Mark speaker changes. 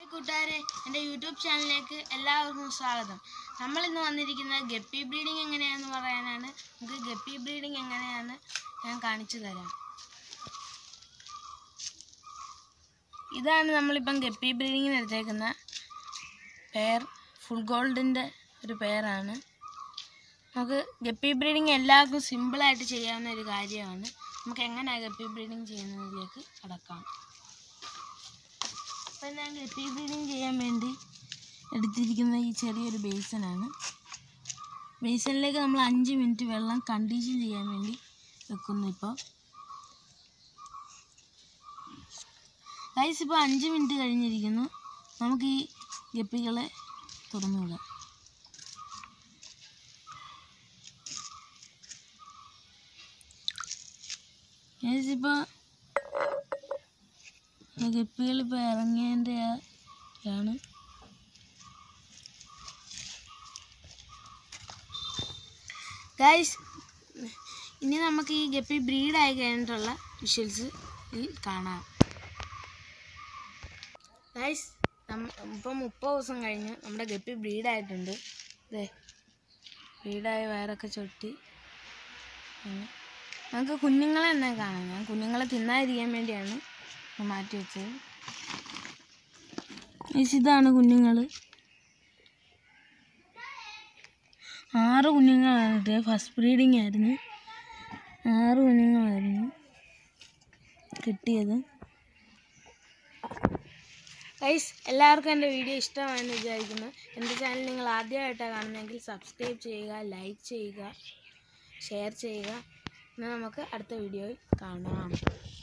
Speaker 1: കൂട്ടുകാരെ എൻ്റെ യൂട്യൂബ് ചാനലിലേക്ക് എല്ലാവർക്കും സ്വാഗതം നമ്മൾ ഇന്ന് വന്നിരിക്കുന്നത് ഗപ്പി ബ്രീഡിംഗ് എങ്ങനെയാണെന്ന് പറയാനാണ് നമുക്ക് ഗപ്പി ബ്രീഡിംഗ് എങ്ങനെയാണെന്ന് ഞാൻ കാണിച്ചു തരാം ഇതാണ് നമ്മളിപ്പം ഗപ്പി ബ്രീഡിങ്ങിന് എടുത്തേക്കുന്ന പെയർ ഫുൾ ഗോൾഡിൻ്റെ ഒരു പെയറാണ് നമുക്ക് ഗപ്പി ബ്രീഡിങ് എല്ലാവർക്കും സിമ്പിളായിട്ട് ചെയ്യാവുന്ന ഒരു കാര്യമാണ് നമുക്ക് എങ്ങനെയാണ് ഗപ്പി ബ്രീഡിങ് ചെയ്യുന്നതിലേക്ക് കടക്കാം അപ്പം ഞാൻ ഗപ്പി ബ്രീഡിങ് ചെയ്യാൻ വേണ്ടി എടുത്തിരിക്കുന്ന ഈ ചെറിയൊരു ബേസനാണ് ബേസനിലേക്ക് നമ്മൾ അഞ്ച് മിനിറ്റ് വെള്ളം കണ്ടീഷൻ ചെയ്യാൻ വേണ്ടി വെക്കുന്നു ഇപ്പോൾ ഗൈസ് ഇപ്പോൾ അഞ്ച് മിനിറ്റ് കഴിഞ്ഞിരിക്കുന്നു നമുക്ക് ഈ ഗപ്പികളെ തുറന്നു വിടാം ഗൈസ് ഇപ്പോൾ ഗപ്പികൾ ഇപ്പോൾ ഇറങ്ങിയതിൻ്റെ ആണ് ഗൈസ് ഇനി നമുക്ക് ഈ ഗപ്പി ബ്രീഡായി കഴിഞ്ഞിട്ടുള്ള വിഷ്വൽസ് കാണാം ഗൈസ് ഇപ്പം മുപ്പത് ദിവസം കഴിഞ്ഞ് നമ്മുടെ ഗപ്പി ബ്രീഡായിട്ടുണ്ട് ഇതേ ബ്രീഡായ വയറൊക്കെ ചൊട്ടി അങ്ങനെ. നമുക്ക് കുഞ്ഞുങ്ങളെ തന്നെ കാണാം ഞാൻ കുഞ്ഞുങ്ങളെ തിന്നാതിരിക്കാൻ വേണ്ടിയാണ് മാറ്റി വെച്ചത് ഗൈസ് ഇതാണ് കുഞ്ഞുങ്ങൾ ആറ് കുഞ്ഞുങ്ങളാണ് കിട്ടിയത് ഫസ്റ്റ് ബ്രീഡിങ് ആയിരുന്നു ആറ് കുഞ്ഞുങ്ങളായിരുന്നു കിട്ടിയത് ഗൈസ് എല്ലാവർക്കും എൻ്റെ വീഡിയോ ഇഷ്ടമായെന്ന് വിചാരിക്കുന്നു എൻ്റെ ചാനൽ നിങ്ങൾ ആദ്യമായിട്ടാണ് കാണുന്നതെങ്കിൽ സബ്സ്ക്രൈബ് ചെയ്യുക ലൈക്ക് ചെയ്യുക ഷെയർ ചെയ്യുക എന്നാൽ നമുക്ക് അടുത്ത വീഡിയോയിൽ കാണാം